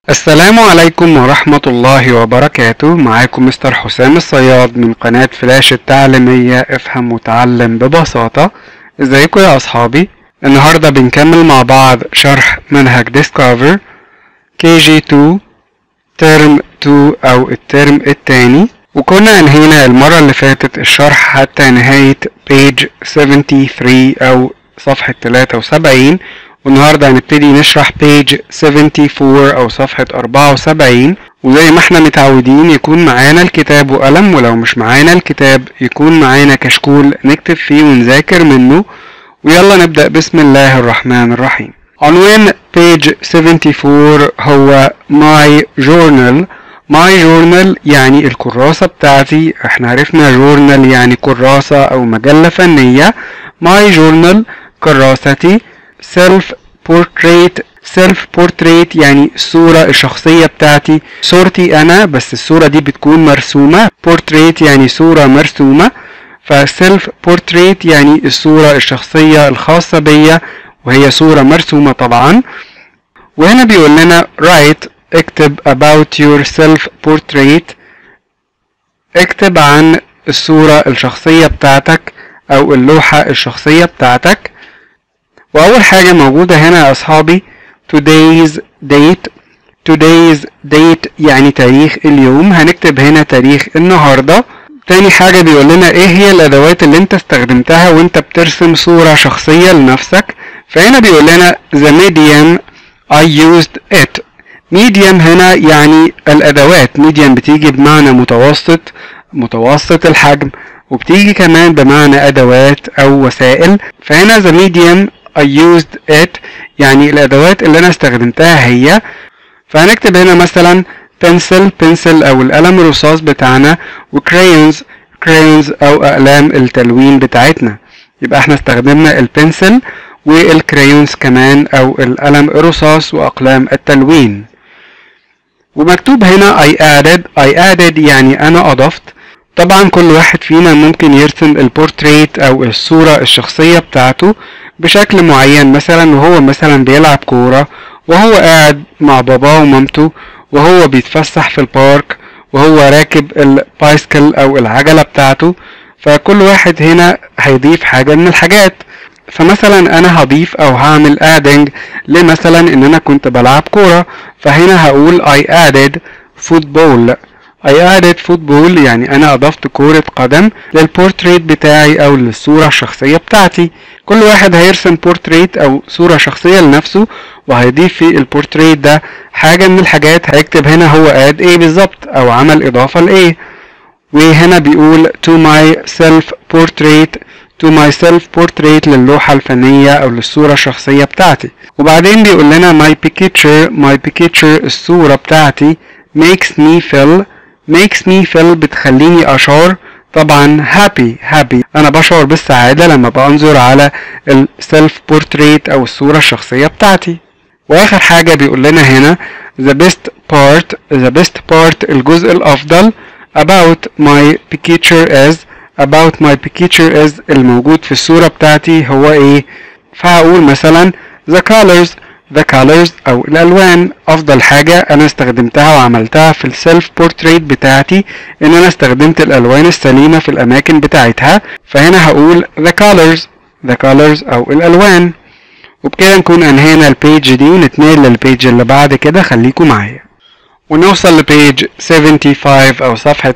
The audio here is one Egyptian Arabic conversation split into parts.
السلام عليكم ورحمة الله وبركاته معاكم مستر حسام الصياد من قناة فلاش التعليمية افهم وتعلم ببساطة ازيكم يا اصحابي النهاردة بنكمل مع بعض شرح منهج ديسكفر كي جي 2 ترم 2 او الترم التاني وكنا انهينا المرة اللي فاتت الشرح حتى نهاية بيج 73 او صفحة 73 والنهاردة هنبتدي نشرح بيج 74 أو صفحة 74 وزي ما احنا متعودين يكون معانا الكتاب وقلم ولو مش معانا الكتاب يكون معانا كشكول نكتب فيه ونذاكر منه ويلا نبدأ بسم الله الرحمن الرحيم عنوان بيج 74 هو My Journal My Journal يعني الكراسة بتاعتي احنا عرفنا جورنال يعني كراسة أو مجلة فنية My Journal كراستي سيلف بورتريت سيلف بورتريت يعني الصورة الشخصية بتاعتي صورتي أنا بس الصورة دي بتكون مرسومة بورتريت يعني صورة مرسومة فسيلف بورتريت يعني الصورة الشخصية الخاصة بيا وهي صورة مرسومة طبعا وهنا بيقول لنا write اكتب about your self portrait اكتب عن الصورة الشخصية بتاعتك أو اللوحة الشخصية بتاعتك وأول حاجة موجودة هنا يا أصحابي today's date today's date يعني تاريخ اليوم هنكتب هنا تاريخ النهاردة تاني حاجة بيقول لنا ايه هي الأدوات اللي انت استخدمتها وانت بترسم صورة شخصية لنفسك فهنا بيقول لنا the medium I used it medium هنا يعني الأدوات medium بتيجي بمعنى متوسط متوسط الحجم وبتيجي كمان بمعنى أدوات أو وسائل فهنا the medium I used it يعني الأدوات اللي أنا استخدمتها هي فهنكتب هنا مثلا pencil pencil أو القلم الرصاص بتاعنا وcrayons crayons أو أقلام التلوين بتاعتنا يبقى احنا استخدمنا البنسل والكريونز كمان أو القلم الرصاص وأقلام التلوين ومكتوب هنا I added I added يعني أنا أضفت طبعا كل واحد فينا ممكن يرسم البورتريت أو الصورة الشخصية بتاعته بشكل معين مثلا وهو مثلا بيلعب كورة وهو قاعد مع باباه ومامته وهو بيتفسح في البارك وهو راكب البايسكل او العجلة بتاعته فكل واحد هنا هيضيف حاجة من الحاجات فمثلا انا هضيف او هعمل ادنج لمثلا ان انا كنت بلعب كورة فهنا هقول I added football I added football يعني أنا أضفت كرة قدم للبورتريت بتاعي أو للصورة الشخصية بتاعتي كل واحد هيرسم بورتريت أو صورة شخصية لنفسه وهيضيف في البورتريت ده حاجة من الحاجات هيكتب هنا هو قاد ايه بالظبط أو عمل إضافة لإيه وهنا بيقول to my self portrait to my self portrait للوحة الفنية أو للصورة الشخصية بتاعتي وبعدين بيقول لنا my picture my picture الصورة بتاعتي makes me feel makes me feel بتخليني أشعر طبعا happy happy أنا بشعر بالسعادة لما بنظر على السيلف بورتريت أو الصورة الشخصية بتاعتي وآخر حاجة بيقول لنا هنا the best part the best part الجزء الأفضل about my picture is about my picture is الموجود في الصورة بتاعتي هو إيه فهقول مثلا the colors the colors او الالوان افضل حاجة انا استخدمتها وعملتها في السيلف بورتريت بتاعتي ان انا استخدمت الالوان السليمة في الاماكن بتاعتها فهنا هقول the colors the colors او الالوان وبكده نكون انهينا البيج دي ونتنقل للبيج اللي بعد كده خليكم معايا ونوصل لبيج 75 او صفحة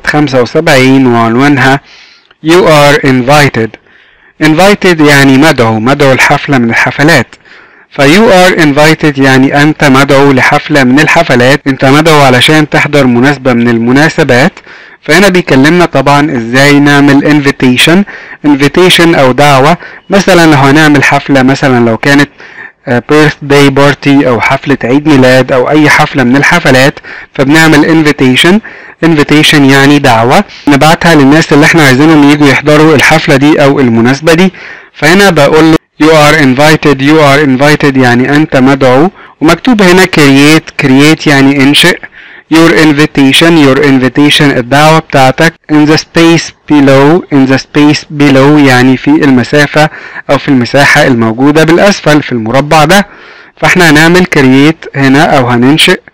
75 وعنوانها you are invited invited يعني مدعو مدعو الحفلة من الحفلات فيو ار انفايتد يعني انت مدعو لحفلة من الحفلات انت مدعو علشان تحضر مناسبة من المناسبات فهنا بيكلمنا طبعا ازاي نعمل انفيتيشن انفيتيشن او دعوة مثلا لو هنعمل حفلة مثلا لو كانت بيرث داي بارتي او حفلة عيد ميلاد او اي حفلة من الحفلات فبنعمل انفيتيشن انفيتيشن يعني دعوة نبعتها للناس اللي احنا عايزينهم يجوا يحضروا الحفلة دي او المناسبة دي فهنا بقول له You are invited you are invited يعني أنت مدعو ومكتوب هنا create create يعني انشئ your invitation your invitation الدعوة بتاعتك in the space below in the space below يعني في المسافة أو في المساحة الموجودة بالأسفل في المربع ده فاحنا هنعمل create هنا أو هننشئ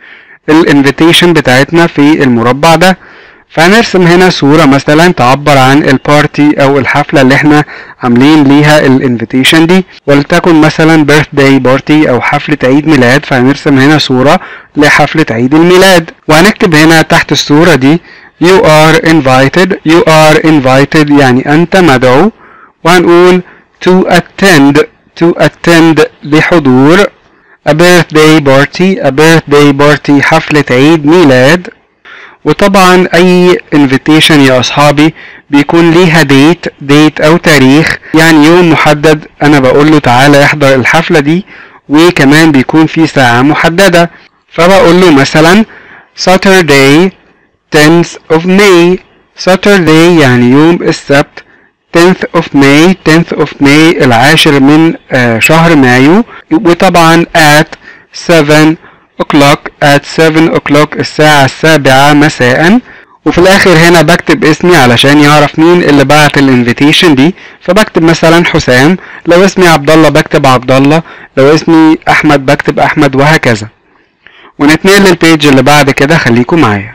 الانفيتيشن بتاعتنا في المربع ده فهنرسم هنا صورة مثلا تعبر عن البارتي او الحفلة اللي احنا عاملين ليها الانفيتيشن دي ولتكن مثلا بيرث داي بارتي او حفلة عيد ميلاد فهنرسم هنا صورة لحفلة عيد الميلاد وهنكتب هنا تحت الصورة دي you are invited you are invited يعني انت مدعو وهنقول to attend to attend لحضور a birthday party a birthday party حفلة عيد ميلاد وطبعا اي invitation يا اصحابي بيكون ليها ديت ديت او تاريخ يعني يوم محدد انا بقول له تعالى احضر الحفلة دي وكمان بيكون في ساعة محددة فبقول له مثلا Saturday 10th of May Saturday يعني يوم السبت 10th of May 10th of May العاشر من آه شهر مايو وطبعا at 7 o'clock at 7 o'clock الساعة السابعة مساء وفي الاخر هنا بكتب اسمي علشان يعرف مين اللي بعت الانفيتيشن دي فبكتب مثلا حسام لو اسمي عبد الله بكتب عبد الله لو اسمي احمد بكتب احمد وهكذا ونتنقل للبيج اللي بعد كده خليكم معايا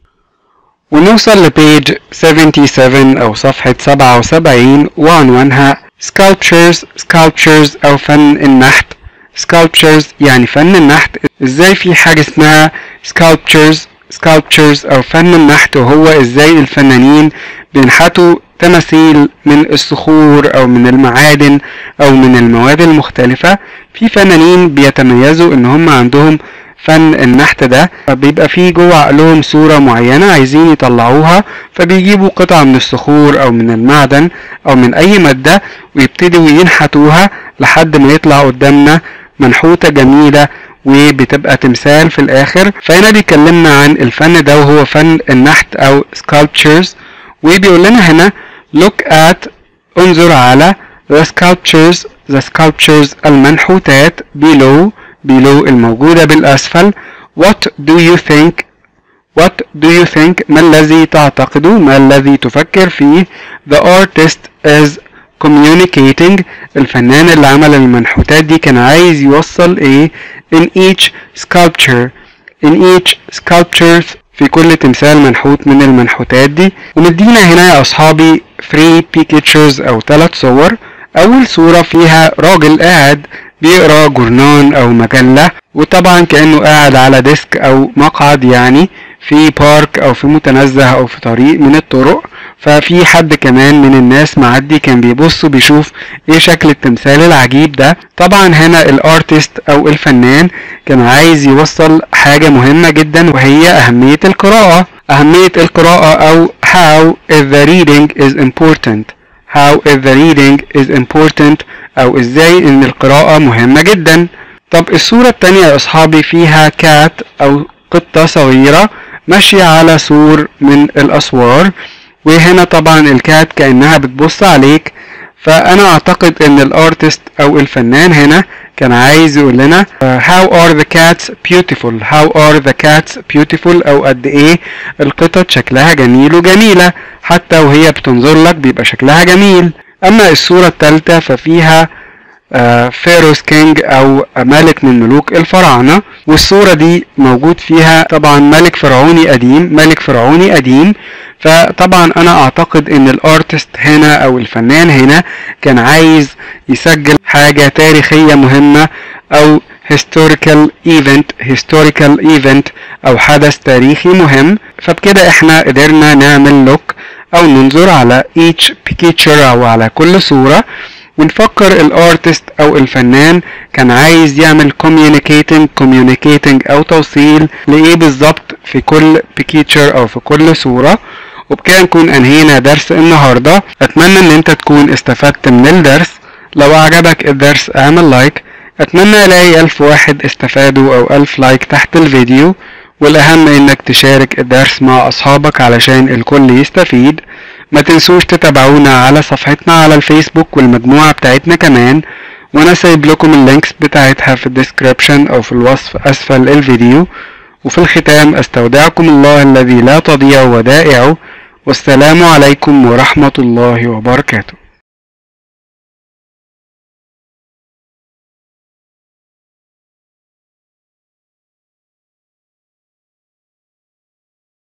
ونوصل لبيج 77 أو صفحة 77 وعنوانها sculptures sculptures أو فن النحت sculptures يعني فن النحت ازاي في حاجة اسمها sculptures sculptures أو فن النحت وهو ازاي الفنانين بينحتوا تماثيل من الصخور أو من المعادن أو من المواد المختلفة في فنانين بيتميزوا إن هم عندهم فن النحت ده بيبقى فيه جوه عقلهم صورة معينة عايزين يطلعوها فبيجيبوا قطعة من الصخور أو من المعدن أو من أي مادة ويبتدوا ينحتوها لحد ما يطلع قدامنا منحوتة جميلة وبتبقى تمثال في الآخر فهنا بيكلمنا عن الفن ده وهو فن النحت أو sculptures وبيقول لنا هنا look at انظر على the sculptures the sculptures المنحوتات below below الموجودة بالأسفل what do you think what do you think ما الذي تعتقد ما الذي تفكر فيه the artist is communicating الفنان اللي عمل المنحوتات دي كان عايز يوصل ايه in each sculpture in each sculpture في كل تمثال منحوت من المنحوتات دي ومدينا هنا يا اصحابي 3 pictures او 3 صور اول صورة فيها راجل قاعد بيقرا جورنان او مجلة وطبعا كأنه قاعد على ديسك او مقعد يعني في بارك او في متنزه او في طريق من الطرق ففي حد كمان من الناس معدي كان بيبص وبيشوف ايه شكل التمثال العجيب ده طبعا هنا الارتست او الفنان كان عايز يوصل حاجة مهمة جدا وهي اهمية القراءة اهمية القراءة او how if the reading is important how if the reading is important او ازاي ان القراءة مهمة جدا طب الصورة التانية يا اصحابي فيها كات او قطة صغيرة ماشية على سور من الاسوار وهنا طبعا الكات كأنها بتبص عليك فانا اعتقد ان الارتست او الفنان هنا كان عايز يقول لنا how are the cats beautiful how are the cats beautiful او قد ايه القطط شكلها جميل وجميلة حتى وهي بتنظر لك بيبقى شكلها جميل اما الصورة الثالثة ففيها فيروس كينج او ملك من ملوك الفراعنة والصورة دي موجود فيها طبعا ملك فرعوني قديم ملك فرعوني قديم فطبعا انا اعتقد ان الارتست هنا او الفنان هنا كان عايز يسجل حاجة تاريخية مهمة او historical event historical event او حدث تاريخي مهم فبكده احنا قدرنا نعمل لوك او ننظر على each picture او على كل صورة ونفكر الارتست او الفنان كان عايز يعمل communicating communicating او توصيل لايه بالظبط في كل picture او في كل صورة وبكده نكون انهينا درس النهاردة اتمنى ان انت تكون استفدت من الدرس لو عجبك الدرس اعمل لايك اتمنى الاقي الف واحد استفادوا او الف لايك تحت الفيديو والاهم انك تشارك الدرس مع اصحابك علشان الكل يستفيد ما تنسوش تتابعونا على صفحتنا على الفيسبوك والمجموعة بتاعتنا كمان وانا سايب لكم اللينكس بتاعتها في الديسكريبشن او في الوصف اسفل الفيديو وفي الختام استودعكم الله الذي لا تضيع ودائعه والسلام عليكم ورحمة الله وبركاته